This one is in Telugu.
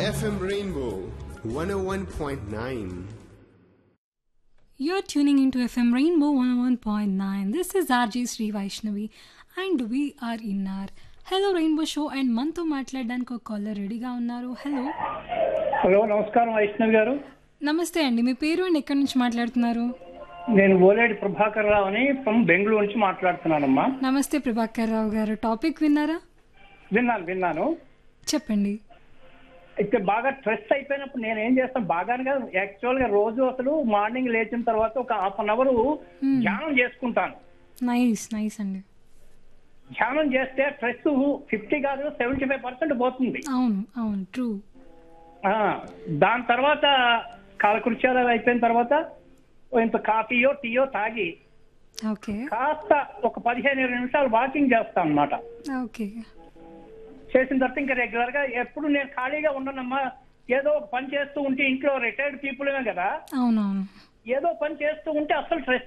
FM Rainbow 101.9. You're tuning into FM Rainbow 101.9. This is RJ Sri Vaishnavi and we are in our hello rainbow show and మనతో మాట్లాడడానికి ఒక కాలర్ రెడీగా ఉన్నారు హలో హలో నమస్కారం వైష్ణవ్ గారు నమస్తే అండి మీ పేరు అండ్ ఎక్కడి నుంచి మాట్లాడుతున్నారు నేను ఓలేడి ప్రభాకర్ రావు అని ఫ్రమ్ బెంగళూరు నుంచి మాట్లాడుతున్నానమ్మా నమస్తే ప్రభాకర్ రావు గారు టాపిక్ విన్నారా విన్నాను విన్నాను చెప్పండి అయితే బాగా స్ట్రెస్ అయిపోయినప్పుడు నేను ఏం చేస్తాను బాగానే కాదు యాక్చువల్ గా రోజు అసలు మార్నింగ్ లేచిన తర్వాత ఒక హాఫ్ అన్ అవర్ ధ్యానం చేసుకుంటాను నైస్ నైస్ అండి ధ్యానం చేస్తే స్ట్రెస్ ఫిఫ్టీ కాదు సెవెంటీ ఫైవ్ పర్సెంట్ పోతుంది అవును అవును ట్రూ ఆ, దాని తర్వాత కాలకృత్యాలు అయిపోయిన తర్వాత ఓ ఇంత కాఫీయో టీయో తాగి ఓకే కాస్త ఒక పదిహేను ఇరవై నిమిషాలు వాకింగ్ చేస్తాను అనమాట ఓకే చేసిన తర్వాత ఇంకా రెగ్యులర్ గా ఎప్పుడు నేను ఖాళీగా ఉండనమ్మా ఏదో ఒక పని చేస్తూ ఉంటే ఇంట్లో రిటైర్డ్ పీపుల్ కదా అవునవును ఏదో పని చేస్తూ ఉంటే అసలు స్ట్రెస్